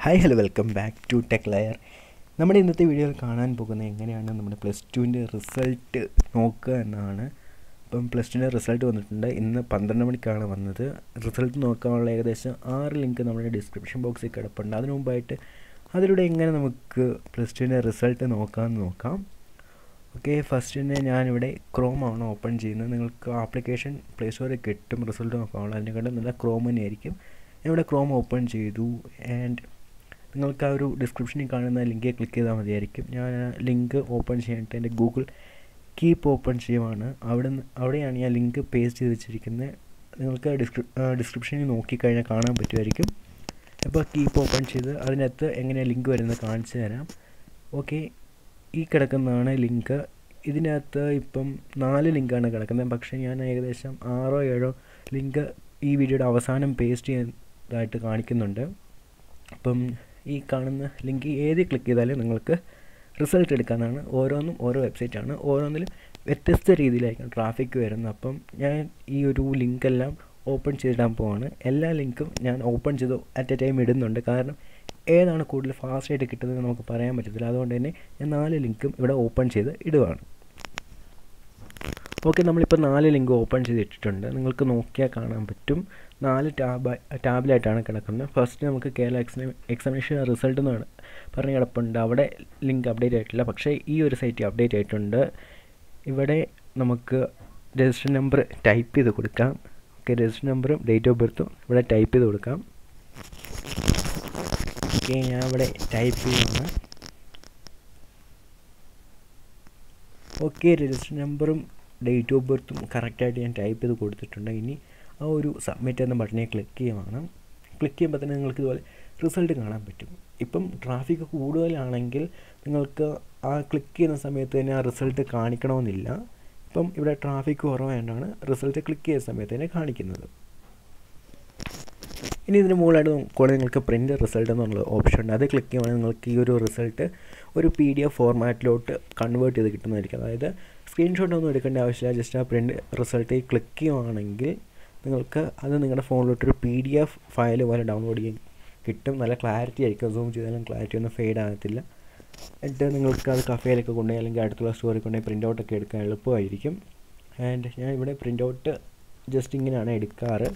hi hello welcome back to tech layer നമ്മുടെ ഇന്നത്തെ വീഡിയോയിൽ കാണാൻ പോകുന്നത് എങ്ങനെയാണ് നമ്മുടെ പ്ലസ് ടുവിൻ്റെ റിസൾട്ട് നോക്കുക എന്നാണ് ഇപ്പം പ്ലസ് ടുവിൻ്റെ റിസൾട്ട് വന്നിട്ടുണ്ട് ഇന്ന് പന്ത്രണ്ട് മണിക്കാണ് വന്നത് റിസൾട്ട് നോക്കാനുള്ള ഏകദേശം ആറ് ലിങ്ക് നമ്മുടെ ഡിസ്ക്രിപ്ഷൻ ബോക്സിൽ കിടപ്പുണ്ട് അതിനു മുമ്പായിട്ട് അതിലൂടെ എങ്ങനെ നമുക്ക് പ്ലസ് ടുവിൻ്റെ റിസൾട്ട് നോക്കാമെന്ന് നോക്കാം ഓക്കെ ഫസ്റ്റ് തന്നെ ഞാനിവിടെ ക്രോം ആണ് ഓപ്പൺ ചെയ്യുന്നത് നിങ്ങൾക്ക് ആപ്ലിക്കേഷൻ പ്ലേ സ്റ്റോറിൽ കിട്ടും റിസൾട്ട് നോക്കാനുള്ള അതിനെക്കാട്ടും നല്ല ക്രോം തന്നെയായിരിക്കും ഞാനിവിടെ ക്രോം ഓപ്പൺ ചെയ്തു ആൻഡ് നിങ്ങൾക്ക് ആ ഒരു ഡിസ്ക്രിപ്ഷനിൽ കാണുന്ന ലിങ്ക് ക്ലിക്ക് ചെയ്താൽ മതിയായിരിക്കും ഞാൻ ലിങ്ക് ഓപ്പൺ ചെയ്യാനായിട്ട് എൻ്റെ ഗൂഗിൾ കീപ്പ് ഓപ്പൺ ചെയ്യുവാണ് അവിടെ അവിടെയാണ് ഞാൻ ലിങ്ക് പേസ്റ്റ് ചെയ്ത് വെച്ചിരിക്കുന്നത് നിങ്ങൾക്ക് ഡിസ്ക്രി ഡിസ്ക്രിപ്ഷനിൽ നോക്കിക്കഴിഞ്ഞാൽ കാണാൻ പറ്റുമായിരിക്കും അപ്പോൾ കീപ്പ് ഓപ്പൺ ചെയ്ത് അതിനകത്ത് എങ്ങനെയാണ് ലിങ്ക് വരുന്നത് കാണിച്ചു തരാം ഓക്കെ ഈ കിടക്കുന്നതാണ് ലിങ്ക് ഇതിനകത്ത് ഇപ്പം നാല് ലിങ്കാണ് കിടക്കുന്നത് പക്ഷേ ഞാൻ ഏകദേശം ആറോ ഏഴോ ലിങ്ക് ഈ വീഡിയോയുടെ അവസാനം പേസ്റ്റ് ചെയ്തതായിട്ട് കാണിക്കുന്നുണ്ട് അപ്പം ഈ കാണുന്ന ലിങ്ക് ഏത് ക്ലിക്ക് ചെയ്താലും നിങ്ങൾക്ക് റിസൾട്ട് എടുക്കാനാണ് ഓരോന്നും ഓരോ വെബ്സൈറ്റാണ് ഓരോന്നിലും വ്യത്യസ്ത രീതിയിലായിരിക്കും ട്രാഫിക് വരുന്നത് അപ്പം ഞാൻ ഈ ഒരു ലിങ്കെല്ലാം ഓപ്പൺ ചെയ്തിടാൻ പോവാണ് എല്ലാ ലിങ്കും ഞാൻ ഓപ്പൺ ചെയ്ത് അറ്റ് എ ടൈം ഇടുന്നുണ്ട് കാരണം ഏതാണ് കൂടുതൽ ഫാസ്റ്റായിട്ട് കിട്ടുന്നത് നമുക്ക് പറയാൻ പറ്റത്തില്ല അതുകൊണ്ട് തന്നെ ഞാൻ നാല് ലിങ്കും ഇവിടെ ഓപ്പൺ ചെയ്ത് ഇടുവാണ് ഓക്കെ നമ്മളിപ്പോൾ നാല് ലിങ്ക് ഓപ്പൺ ചെയ്തിട്ടിട്ടുണ്ട് നിങ്ങൾക്ക് നോക്കിയാൽ കാണാൻ പറ്റും നാല് ടാബ് ടാബിലായിട്ടാണ് കിടക്കുന്നത് ഫസ്റ്റ് നമുക്ക് കേരള എക്സാം എക്സാമിനേഷൻ റിസൾട്ട് എന്നാണ് പറഞ്ഞ് കിടപ്പുണ്ട് അവിടെ ലിങ്ക് അപ്ഡേറ്റ് ആയിട്ടില്ല പക്ഷേ ഈ ഒരു സൈറ്റ് അപ്ഡേറ്റ് ആയിട്ടുണ്ട് ഇവിടെ നമുക്ക് രജിസ്റ്റർ നമ്പർ ടൈപ്പ് ചെയ്ത് കൊടുക്കാം ഓക്കെ രജിസ്റ്റർ നമ്പറും ഡേറ്റ് ഓഫ് ബർത്തും ഇവിടെ ടൈപ്പ് ചെയ്ത് കൊടുക്കാം ഓക്കെ ഞാൻ ഇവിടെ ടൈപ്പ് ചെയ്യുകയാണ് ഓക്കെ രജിസ്റ്റർ നമ്പറും ഡേറ്റ് ഓഫ് ബർത്തും കറക്റ്റായിട്ട് ഞാൻ ടൈപ്പ് ചെയ്ത് കൊടുത്തിട്ടുണ്ട് ഇനി ആ ഒരു സബ്മിറ്റ് എന്ന ബട്ടനെ ക്ലിക്ക് ചെയ്യുവാണ് ക്ലിക്ക് ചെയ്യുമ്പോൾ തന്നെ നിങ്ങൾക്ക് ഇതുപോലെ റിസൾട്ട് കാണാൻ പറ്റും ഇപ്പം ട്രാഫിക് കൂടുതലാണെങ്കിൽ നിങ്ങൾക്ക് ആ ക്ലിക്ക് ചെയ്യുന്ന സമയത്ത് തന്നെ ആ റിസൾട്ട് കാണിക്കണമെന്നില്ല ഇപ്പം ഇവിടെ ട്രാഫിക് കുറവായതുകൊണ്ടാണ് റിസൾട്ട് ക്ലിക്ക് ചെയ്യുന്ന സമയത്ത് തന്നെ കാണിക്കുന്നത് ഇനി ഇതിന് മുകളിലായിട്ട് കൂടെ നിങ്ങൾക്ക് പ്രിൻ്റ് റിസൾട്ട് എന്നുള്ള ഓപ്ഷൻ ഉണ്ട് അത് ക്ലിക്ക് ചെയ്യുവാണെങ്കിൽ നിങ്ങൾക്ക് ഈ ഒരു റിസൾട്ട് ഒരു പി ഡി എഫ് ഫോർമാറ്റിലോട്ട് കൺവേർട്ട് ചെയ്ത് കിട്ടുന്നതായിരിക്കും അതായത് സ്ക്രീൻഷോട്ട് ഒന്നും എടുക്കേണ്ട ആവശ്യമില്ല ജസ്റ്റ് ആ പ്രിൻ്റ് റിസൾട്ട് ക്ലിക്ക് ചെയ്യുവാണെങ്കിൽ നിങ്ങൾക്ക് അത് നിങ്ങളുടെ ഫോണിലോട്ടൊരു പി ഡി എഫ് ഫയൽ പോലെ ഡൗൺലോഡ് ചെയ്യാൻ കിട്ടും നല്ല ക്ലാരിറ്റി ആയിരിക്കും സൂം ചെയ്താലും ക്ലാരിറ്റി ഒന്നും ഫെയ്ഡ് ആകത്തില്ല എന്നിട്ട് നിങ്ങൾക്ക് അത് കഫേയിലൊക്കെ കൊണ്ടുപോയി അല്ലെങ്കിൽ അടുത്തുള്ള സ്റ്റോറിൽ കൊണ്ടുപോയി പ്രിൻ്റ് ഔട്ടൊക്കെ എടുക്കാൻ എളുപ്പമായിരിക്കും ആൻഡ് ഞാൻ ഇവിടെ പ്രിൻ്റ് ഔട്ട് ജസ്റ്റ് ഇങ്ങനെയാണ് എടുക്കാറ്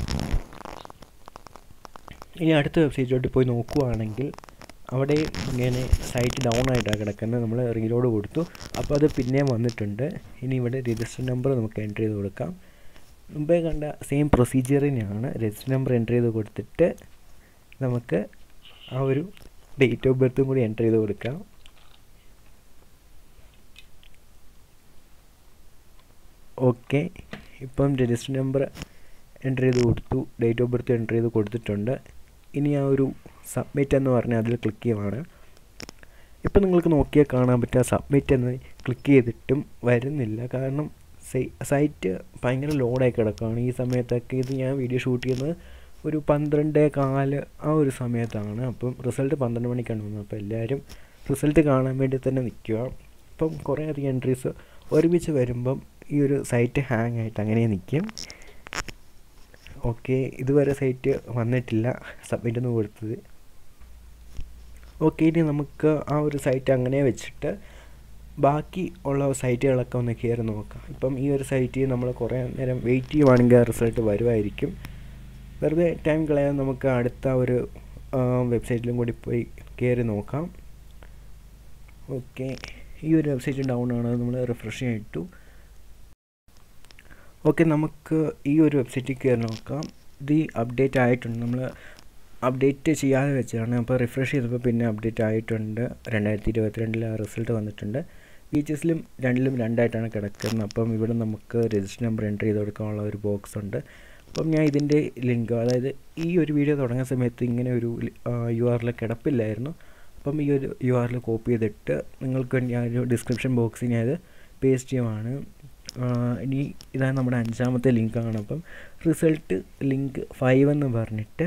ഇനി അടുത്ത വെബ്സൈറ്റിലോട്ട് പോയി നോക്കുവാണെങ്കിൽ അവിടെ ഇങ്ങനെ സൈറ്റ് ഡൗൺ ആയിട്ടാണ് കിടക്കുന്നത് നമ്മൾ റീലോഡ് കൊടുത്തു അപ്പോൾ അത് പിന്നെയും വന്നിട്ടുണ്ട് ഇനി ഇവിടെ രജിസ്റ്റർ നമ്പർ നമുക്ക് എൻ്റർ ചെയ്ത് കൊടുക്കാം മുമ്പേ കണ്ട സെയിം പ്രൊസീജിയർ തന്നെയാണ് രജിസ്റ്റർ നമ്പർ എൻ്റർ ചെയ്ത് കൊടുത്തിട്ട് നമുക്ക് ആ ഒരു ഡേറ്റ് ഓഫ് ബർത്തും കൂടി എൻ്റർ ചെയ്ത് കൊടുക്കാം ഓക്കെ ഇപ്പം രജിസ്റ്റർ നമ്പർ എൻ്റർ ചെയ്ത് കൊടുത്തു ഡേറ്റ് ഓഫ് ബർത്ത് എൻ്റർ ചെയ്ത് കൊടുത്തിട്ടുണ്ട് ഇനി ആ ഒരു സബ്മിറ്റ് എന്ന് പറഞ്ഞാൽ അതിൽ ക്ലിക്ക് ചെയ്യുവാണ് ഇപ്പം നിങ്ങൾക്ക് നോക്കിയാൽ കാണാൻ പറ്റുക സബ്മിറ്റ് എന്ന് ക്ലിക്ക് ചെയ്തിട്ടും വരുന്നില്ല കാരണം സൈറ്റ് ഭയങ്കര ലോഡായി കിടക്കുകയാണ് ഈ സമയത്തൊക്കെ ഇത് ഞാൻ വീഡിയോ ഷൂട്ട് ചെയ്യുന്നത് ഒരു പന്ത്രണ്ട് കാല് ആ ഒരു സമയത്താണ് അപ്പം റിസൾട്ട് പന്ത്രണ്ട് മണിക്കാണ് വന്നത് അപ്പോൾ എല്ലാവരും റിസൾട്ട് കാണാൻ വേണ്ടി തന്നെ നിൽക്കുക ഇപ്പം കുറേ അധികം എൻട്രീസ് ഒരുമിച്ച് വരുമ്പം ഈ ഒരു സൈറ്റ് ഹാങ് ആയിട്ട് അങ്ങനെ നിൽക്കും ഓക്കെ ഇതുവരെ സൈറ്റ് വന്നിട്ടില്ല സബ്മിറ്റ് ഒന്ന് കൊടുത്തത് ഓക്കെ ഇനി നമുക്ക് ആ ഒരു സൈറ്റ് അങ്ങനെ വെച്ചിട്ട് ബാക്കി ഉള്ള സൈറ്റുകളൊക്കെ ഒന്ന് കയറി നോക്കാം ഇപ്പം ഈ ഒരു സൈറ്റിൽ നമ്മൾ കുറേ നേരം വെയിറ്റ് ചെയ്യുവാണെങ്കിൽ ആ റിസൾട്ട് വരുമായിരിക്കും വെറുതെ ടൈം കളയാൻ നമുക്ക് അടുത്ത ഒരു വെബ്സൈറ്റിലും കൂടി പോയി കയറി നോക്കാം ഓക്കെ ഈ ഒരു വെബ്സൈറ്റ് ഡൗൺ ആണ് നമ്മൾ റിഫ്രഷ് ചെയ്തിട്ടു ഓക്കെ നമുക്ക് ഈ ഒരു വെബ്സൈറ്റിൽ കയറി നോക്കാം ഇത് അപ്ഡേറ്റ് ആയിട്ടുണ്ട് നമ്മൾ അപ്ഡേറ്റ് ചെയ്യാതെ വെച്ചാണ് അപ്പോൾ റിഫ്രഷ് ചെയ്തപ്പോൾ പിന്നെ അപ്ഡേറ്റ് ആയിട്ടുണ്ട് രണ്ടായിരത്തി ഇരുപത്തിരണ്ടിൽ ആ റിസൾട്ട് വന്നിട്ടുണ്ട് ബി എച്ച് എസിലും രണ്ടിലും രണ്ടായിട്ടാണ് കിടക്കുന്നത് അപ്പം ഇവിടെ നമുക്ക് രജിസ്റ്റർ നമ്പർ എൻ്റർ ചെയ്ത് കൊടുക്കാനുള്ള ഒരു ബോക്സ് ഉണ്ട് അപ്പം ഞാൻ ഇതിൻ്റെ ലിങ്ക് അതായത് ഈ ഒരു വീഡിയോ തുടങ്ങുന്ന സമയത്ത് ഇങ്ങനെ ഒരു യു ആറിൽ കിടപ്പില്ലായിരുന്നു അപ്പം ഈ ഒരു യു ആറിൽ കോപ്പി ചെയ്തിട്ട് നിങ്ങൾക്ക് ഞാൻ ഒരു ഡിസ്ക്രിപ്ഷൻ ബോക്സിൽ ഞാൻ ഇത് പേസ്റ്റ് ചെയ്യുവാണ് ഇനി ഇതാണ് നമ്മുടെ അഞ്ചാമത്തെ ലിങ്കാണ് അപ്പം റിസൾട്ട് ലിങ്ക് ഫൈവ് എന്ന് പറഞ്ഞിട്ട്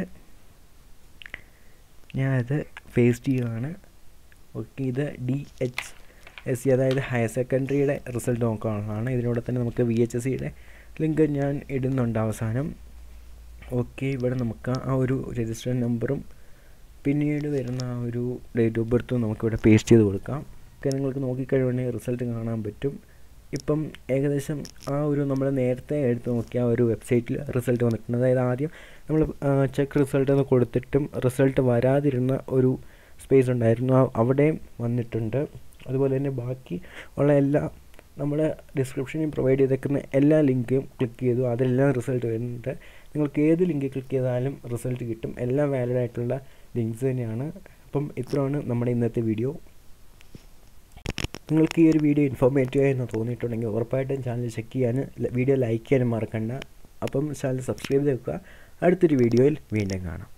ഞാനത് പേസ്റ്റ് ചെയ്യുവാണ് ഓക്കെ ഇത് ഡി എച്ച് എസ് സി അതായത് ഹയർ സെക്കൻഡറിയുടെ റിസൾട്ട് നോക്കാനുള്ളതാണ് ഇതിനോടെ തന്നെ നമുക്ക് വി എച്ച് എസ് സിയുടെ ലിങ്ക് ഞാൻ ഇടുന്നുണ്ട് അവസാനം ഓക്കെ ഇവിടെ നമുക്ക് ആ ഒരു രജിസ്റ്റർ നമ്പറും പിന്നീട് വരുന്ന ആ ഒരു ഡേറ്റ് ഓഫ് ബർത്തും നമുക്കിവിടെ പേസ്റ്റ് ചെയ്ത് കൊടുക്കാം ഒക്കെ നിങ്ങൾക്ക് നോക്കിക്കഴിയുവാണെങ്കിൽ റിസൾട്ട് കാണാൻ പറ്റും ഇപ്പം ഏകദേശം ആ ഒരു നമ്മൾ നേരത്തെ എടുത്ത് നോക്കിയ ആ ഒരു വെബ്സൈറ്റിൽ റിസൾട്ട് വന്നിട്ടുണ്ട് അതായത് ആദ്യം നമ്മൾ ചെക്ക് റിസൾട്ട് എന്ന് കൊടുത്തിട്ടും റിസൾട്ട് വരാതിരുന്ന ഒരു സ്പേസ് ഉണ്ടായിരുന്നു അവിടെയും വന്നിട്ടുണ്ട് അതുപോലെ തന്നെ ബാക്കി ഉള്ള എല്ലാ നമ്മുടെ ഡിസ്ക്രിപ്ഷനിൽ പ്രൊവൈഡ് ചെയ്തേക്കുന്ന എല്ലാ ലിങ്കും ക്ലിക്ക് ചെയ്തു അതെല്ലാം റിസൾട്ട് വരുന്നുണ്ട് നിങ്ങൾക്ക് ഏത് ലിങ്ക് ക്ലിക്ക് ചെയ്താലും റിസൾട്ട് കിട്ടും എല്ലാം വാലിഡ് ആയിട്ടുള്ള ലിങ്ക്സ് തന്നെയാണ് അപ്പം ഇത്രയാണ് നമ്മുടെ ഇന്നത്തെ വീഡിയോ നിങ്ങൾക്ക് ഈ ഒരു വീഡിയോ ഇൻഫോർമേറ്റീവ് എന്ന് തോന്നിയിട്ടുണ്ടെങ്കിൽ ഉറപ്പായിട്ടും ചാനൽ ചെക്ക് ചെയ്യാനും വീഡിയോ ലൈക്ക് ചെയ്യാനും മറക്കണ്ട അപ്പം ചാനൽ സബ്സ്ക്രൈബ് ചെയ്ത് വെക്കുക അടുത്തൊരു വീഡിയോയിൽ വീണ്ടും കാണാം